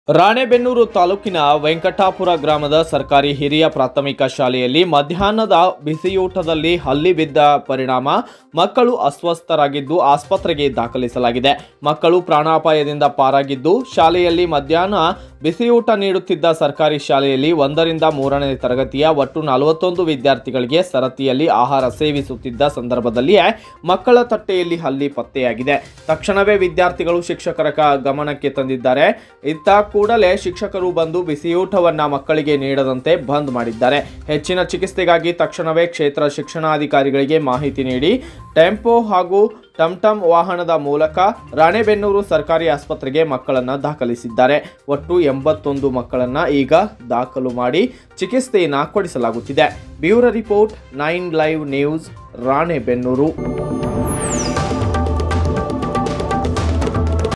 ರಾಣೆಬೆನ್ನೂರು ತಾಲೂಕಿನ ವೆಂಕಟಾಪುರ ಗ್ರಾಮದ ಸರ್ಕಾರಿ ಹಿರಿಯ ಪ್ರಾಥಮಿಕ ಶಾಲೆಯಲ್ಲಿ ಮಧ್ಯಾಹ್ನದ ಬಿಸಿಯೂಟದಲ್ಲಿ ಹಲ್ಲಿ ಬಿದ್ದ ಪರಿಣಾಮ ಮಕ್ಕಳು ಅಸ್ವಸ್ಥರಾಗಿದ್ದು ಆಸ್ಪತ್ರೆಗೆ ದಾಖಲಿಸಲಾಗಿದೆ ಮಕ್ಕಳು ಪ್ರಾಣಾಪಾಯದಿಂದ ಪಾರಾಗಿದ್ದು ಶಾಲೆಯಲ್ಲಿ ಮಧ್ಯಾಹ್ನ ಬಿಸಿಯೂಟ ನೀಡುತ್ತಿದ್ದ ಸರ್ಕಾರಿ ಶಾಲೆಯಲ್ಲಿ ಒಂದರಿಂದ ಮೂರನೇ ತರಗತಿಯ ಒಟ್ಟು ನಲವತ್ತೊಂದು ವಿದ್ಯಾರ್ಥಿಗಳಿಗೆ ಸರತಿಯಲ್ಲಿ ಆಹಾರ ಸೇವಿಸುತ್ತಿದ್ದ ಸಂದರ್ಭದಲ್ಲಿಯೇ ಮಕ್ಕಳ ತಟ್ಟೆಯಲ್ಲಿ ಹಲ್ಲಿ ಪತ್ತೆಯಾಗಿದೆ ತಕ್ಷಣವೇ ವಿದ್ಯಾರ್ಥಿಗಳು ಶಿಕ್ಷಕರ ಕ- ಗಮನಕ್ಕೆ ತಂದಿದ್ದಾರೆ ಇತ್ತ ಕೂಡಲೇ ಶಿಕ್ಷಕರು ಬಂದು ಬಿಸಿಯೂಟವನ್ನ ಮಕ್ಕಳಿಗೆ ನೀಡದಂತೆ ಬಂದ್ ಮಾಡಿದ್ದಾರೆ ಹೆಚ್ಚಿನ ಚಿಕಿತ್ಸೆಗಾಗಿ ತಕ್ಷಣವೇ ಕ್ಷೇತ್ರ ಶಿಕ್ಷಣಾಧಿಕಾರಿಗಳಿಗೆ ಮಾಹಿತಿ ನೀಡಿ ಟೆಂಪೋ ಹಾಗೂ ಟಮ್ಟಮ್ ವಾಹನದ ಮೂಲಕ ರಾಣೆಬೆನ್ನೂರು ಸರ್ಕಾರಿ ಆಸ್ಪತ್ರೆಗೆ ಮಕ್ಕಳನ್ನ ದಾಖಲಿಸಿದ್ದಾರೆ ಒಟ್ಟು ಎಂಬತ್ತೊಂದು ಮಕ್ಕಳನ್ನ ಈಗ ದಾಖಲು ಮಾಡಿ ಚಿಕಿತ್ಸೆಯನ್ನ ಕೊಡಿಸಲಾಗುತ್ತಿದೆ bureau report nine live news Ranebennur